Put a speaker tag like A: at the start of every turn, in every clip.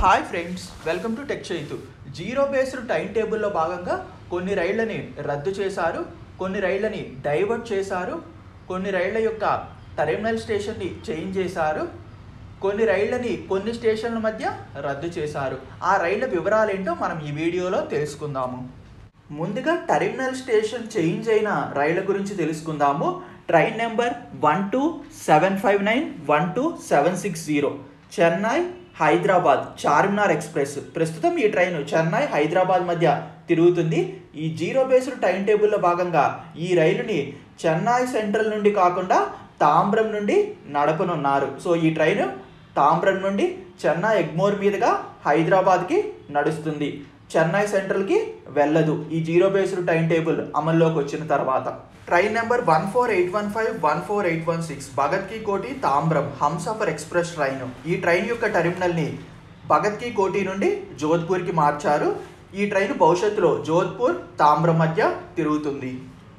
A: hi friends welcome to tech Chaitu zero based time టేబుల్లో భాగంగా కొన్ని రైళ్లని రద్దు చేశారు కొన్ని రైళ్లని డైవర్ట్ చేశారు కొన్ని రైళ్ల యొక్క టెర్మినల్ స్టేషన్ని చేంజ్ చేశారు కొన్ని రైళ్లని కొన్ని స్టేషన్ల మధ్య రద్దు చేశారు ఆ రైళ్ల వివరాలు ఏంటో మనం ఈ వీడియోలో తెలుసుకుందాము ముందుగా టెర్మినల్ స్టేషన్ చేంజ్ అయిన రైళ్ల గురించి తెలుసుకుందాము train number one two seven five nine one two seven six zero Chennai Hyderabad Charminar express ప్రస్తుతం ఈ ట్రైన్ చెన్నై హైదరాబాద్ మధ్య తిరుగుతుంది ఈ జీరో బేస్డ్ టైం టేబుల్లో భాగంగా ఈ రైలుని చెన్నై సెంట్రల్ నుండి కాకుండా తాంబ్రం నుండి నడపనున్నారు సో ఈ ట్రైన్ తాంబ్రం నుండి చెన్నై ఎగ్మోర్ మీదుగా హైదరాబాద్కి నడుస్తుంది చెన్నై సెంట్రల్కి వెళ్ళదు ఈ జీరో బేస్డ్ టైం టేబుల్ అమల్లోకి వచ్చిన తర్వాత train number one four eight one five one four eight one six Bhagat Ki Kothi Tambaram Humsafar express train ఈ ట్రైన్ యొక్క టెర్మినల్ని భగత్ కి కోటి నుండి జోధ్పూర్కి మార్చారు ఈ ట్రైన్ భవిష్యత్తులో జోధ్పూర్ తాంబ్రం మధ్య తిరుగుతుంది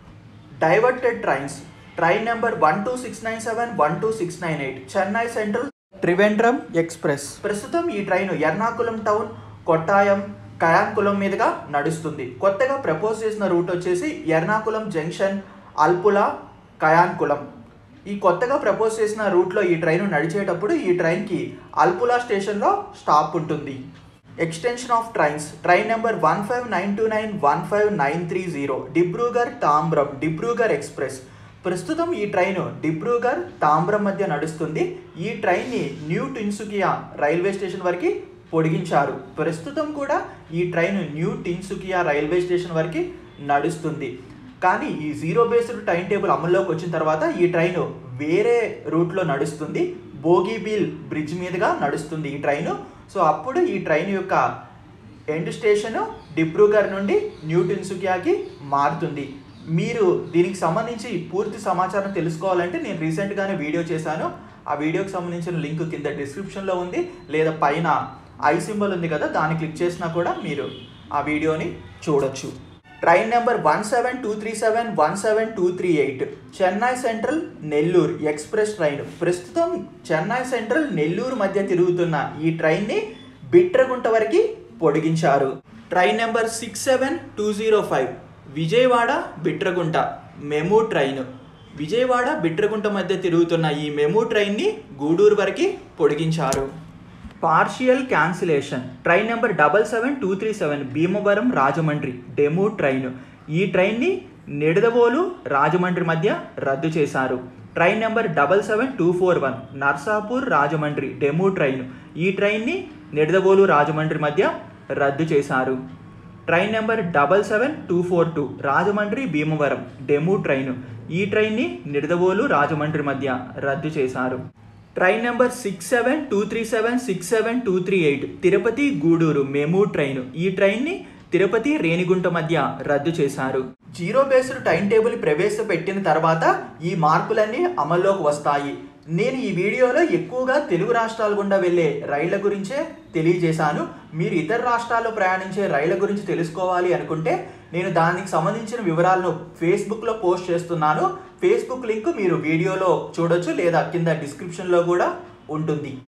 A: diverted trains train number one two six nine seven one two six nine eight Chennai central Trivandrum express ప్రస్తుతం ఈ ట్రైన్ ఎర్నాకుళం టౌన్ కొట్టాయం కయాంకుళం మీదుగా నడుస్తుంది కొత్తగా ప్రపోజ్ చేసిన రూట్ వచ్చేసి ఎర్నాకుళం జంక్షన్ అల్పులా కయాంకుళం ఈ కొత్తగా ప్రపోజ్ చేసిన రూట్లో ఈ ట్రైన్ నడిచేటప్పుడు ఈ ట్రైన్కి అల్పులా స్టేషన్లో స్టాప్ ఉంటుంది extension of trains train number one five nine two nine one five nine three zero Dibrugarh Tambaram Dibrugarh express ప్రస్తుతం ఈ ట్రైన్ డిబ్రూగర్ తాంబ్రం మధ్య నడుస్తుంది ఈ ట్రైన్ని న్యూ టిన్సుకియా రైల్వే స్టేషన్ వరకు పొడిగించారు ప్రస్తుతం కూడా ఈ train new Tinsukia railway station వరకు నడుస్తుంది కానీ ఈ జీరో బేస్డ్ టైం టేబుల్ అమల్లోకి వచ్చిన తర్వాత ఈ ట్రైన్ వేరే రూట్లో నడుస్తుంది బోగీబీల్ బ్రిడ్జ్ మీదుగా నడుస్తుంది ఈ ట్రైన్ సో అప్పుడు ఈ ట్రైన్ యొక్క ఎండ్ స్టేషన్ డిబ్రూగర్ నుండి న్యూ టిన్సుకియాకి మారుతుంది మీరు దీనికి సంబంధించి పూర్తి సమాచారం తెలుసుకోవాలంటే నేను రీసెంట్గానే వీడియో చేశాను ఆ వీడియోకి సంబంధించిన లింక్ కింద డిస్క్రిప్షన్లో ఉంది లేదా పైన ఐ సింబల్ ఉంది కదా దాన్ని క్లిక్ చేసినా కూడా మీరు ఆ వీడియోని చూడొచ్చు train number one seven two three seven one seven two three eight Chennai central Nellore express train ప్రస్తుతం చెన్నై సెంట్రల్ నెల్లూరు మధ్య తిరుగుతున్న ఈ ట్రైన్ని బిట్రగుంట వరకు పొడిగించారు train number six seven two zero five Vijayawada Bitragunta MEMU train Vijayawada Bitragunta మధ్య తిరుగుతున్న ఈ మెమూ ట్రైన్ని గూడూరు వరకు పొడిగించారు partial cancellation train number double seven two three seven Bhimavaram Rajahmundry DEMU train ఈ ట్రైన్ని నిడదవోలు రాజమండ్రి మధ్య రద్దు చేశారు train number double seven two four one Narsapur Rajahmundry DEMU train ఈ ట్రైన్ని నిడదవోలు రాజమండ్రి మధ్య రద్దు చేశారు train number double seven two four two Rajahmundry Bhimavaram DEMU train ఈ ట్రైన్ని నిడదవోలు రాజమండ్రి మధ్య రద్దు చేశారు train number six seven two three seven six seven two three eight Tirupati Gudur MEMU train ఈ ట్రైన్ని తిరుపతి రేణిగుంట మధ్య రద్దు చేశారు జీరో బేస్డ్ టైం టేబుల్ ప్రవేశపెట్టిన తర్వాత ఈ మార్పులన్నీ అమల్లోకి వస్తాయి నేను ఈ వీడియోలో ఎక్కువగా తెలుగు రాష్ట్రాల గుండా వెళ్ళే రైళ్ల గురించే తెలియజేశాను మీరు ఇతర రాష్ట్రాల్లో ప్రయాణించే రైళ్ల గురించి తెలుసుకోవాలి అనుకుంటే నేను దానికి సంబంధించిన వివరాలను ఫేస్బుక్లో పోస్ట్ చేస్తున్నాను ఫేస్బుక్ లింక్ మీరు వీడియోలో చూడొచ్చు లేదా కింద డిస్క్రిప్షన్లో కూడా ఉంటుంది